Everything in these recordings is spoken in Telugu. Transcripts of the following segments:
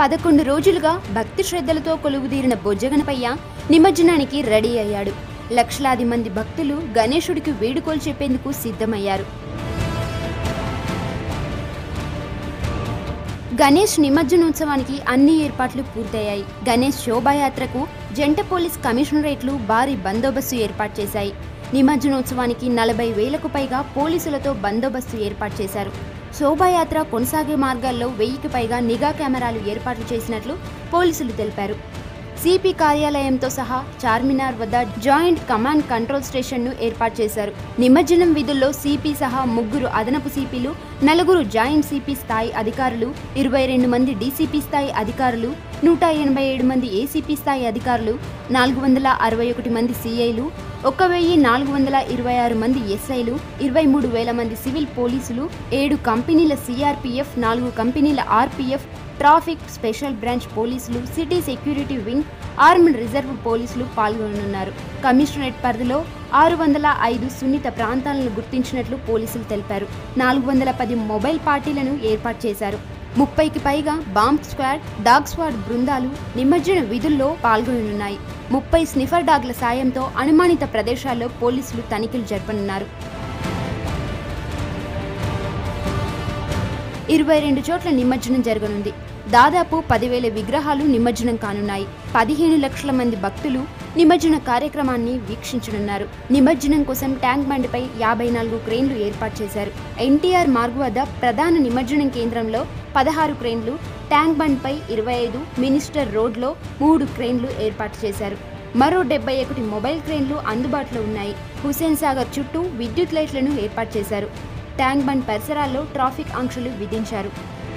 పదకొండు రోజులుగా భక్తి శ్రద్ధలతో కొలువుదీరిన బొజ్జగనపయ్య నిమజ్జనానికి రెడీ అయ్యాడు లక్షలాది మంది భక్తులు గణేశుడికి వేడుకోలు చెప్పేందుకు సిద్ధమయ్యారు గణేష్ నిమజ్జనోత్సవానికి అన్ని ఏర్పాట్లు పూర్తయ్యాయి గణేష్ శోభాయాత్రకు జంట పోలీస్ కమిషనరేట్లు భారీ బందోబస్తు ఏర్పాటు చేశాయి నిమజ్జనోత్సవానికి నలభై వేలకు పైగా పోలీసులతో బందోబస్తు ఏర్పాటు చేశారు శోభాయాత్ర కొనసాగే మార్గాల్లో వెయ్యికి పైగా నిఘా కెమెరాలు ఏర్పాట్లు చేసినట్లు పోలీసులు తెలిపారు సిపి కార్యాలయంతో సహా చార్మినార్ వద్ద జాయింట్ కమాండ్ కంట్రోల్ స్టేషన్ను ఏర్పాటు చేశారు నిమజ్జనం విధుల్లో సిపి సహా ముగ్గురు అదనపు సిపిలు నలుగురు జాయింట్ సిపి స్థాయి అధికారులు ఇరవై రెండు మంది డీసీపీ స్థాయి అధికారులు నూట ఎనభై ఏడు మంది ఏసీపీ స్థాయి అధికారులు నాలుగు వందల అరవై ఒకటి మంది సిఐలు ఒక వెయ్యి నాలుగు వందల ఇరవై ఆరు మంది ఎస్ఐలు ఇరవై మూడు వేల మంది సివిల్ పోలీసులు ఏడు కంపెనీల సిఆర్పిఎఫ్ నాలుగు కంపెనీల ఆర్పిఎఫ్ ట్రాఫిక్ స్పెషల్ బ్రాంచ్ పోలీసులు city security wing armed reserve పోలీసులు పాల్గొననున్నారు కమిషనరేట్ పరిధిలో ఆరు వందల ఐదు సున్నిత ప్రాంతాలను గుర్తించినట్లు పోలీసులు తెలిపారు నాలుగు వందల పది మొబైల్ పార్టీలను ఏర్పాటు చేశారు ముప్పైకి పైగా బాంబ్ స్క్వాడ్ డాగ్ స్క్వాడ్ బృందాలు నిమజ్జన విధుల్లో పాల్గొననున్నాయి ముప్పై స్నిఫర్ డాగ్ల సాయంతో అనుమానిత ప్రదేశాల్లో పోలీసులు తనిఖీలు జరపనున్నారు ఇరవై రెండు చోట్ల నిమజ్జనం జరగనుంది దాదాపు పదివేల విగ్రహాలు నిమజ్జనం కానున్నాయి పదిహేను లక్షల మంది భక్తులు నిమజ్జన కార్యక్రమాన్ని వీక్షించనున్నారు నిమజ్జనం కోసం ట్యాంక్ బండిపై యాభై నాలుగు క్రేన్లు ఏర్పాటు చేశారు ఎన్టీఆర్ మార్గు వద్ద ప్రధాన నిమజ్జనం కేంద్రంలో పదహారు క్రేన్లు ట్యాంక్ బండ్పై ఇరవై ఐదు మినిస్టర్ రోడ్లో మూడు క్రేన్లు ఏర్పాటు చేశారు మరో డెబ్బై ఒకటి మొబైల్ క్రేన్లు అందుబాటులో ఉన్నాయి హుసేన్ సాగర్ చుట్టూ విద్యుత్ లైట్లను ఏర్పాటు చేశారు ట్యాంక్ బండ్ పరిసరాల్లో ట్రాఫిక్ ఆంక్షలు విధించారు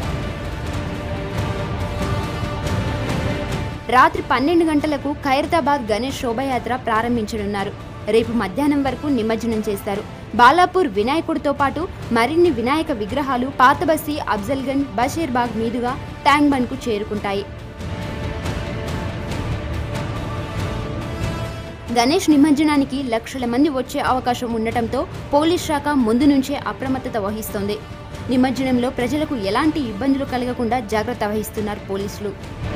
రాత్రి పన్నెండు గంటలకు ఖైరతాబాద్ గణేష్ శోభయాత్ర ప్రారంభించనున్నారు రేపు మధ్యాహ్నం వరకు నిమజ్జనం చేస్తారు బాలాపూర్ వినాయకుడితో పాటు మరిన్ని వినాయక విగ్రహాలు పాతబస్తీ అఫ్జల్గంజ్ బషీర్బాగ్ మీదుగా ట్యాంక్ బండ్కు చేరుకుంటాయి గణేష్ నిమజ్జనానికి లక్షల మంది వచ్చే అవకాశం ఉండటంతో పోలీస్ శాఖ ముందు నుంచే అప్రమత్తత వహిస్తోంది నిమజ్జనంలో ప్రజలకు ఎలాంటి ఇబ్బందులు కలగకుండా జాగ్రత్త వహిస్తున్నారు పోలీసులు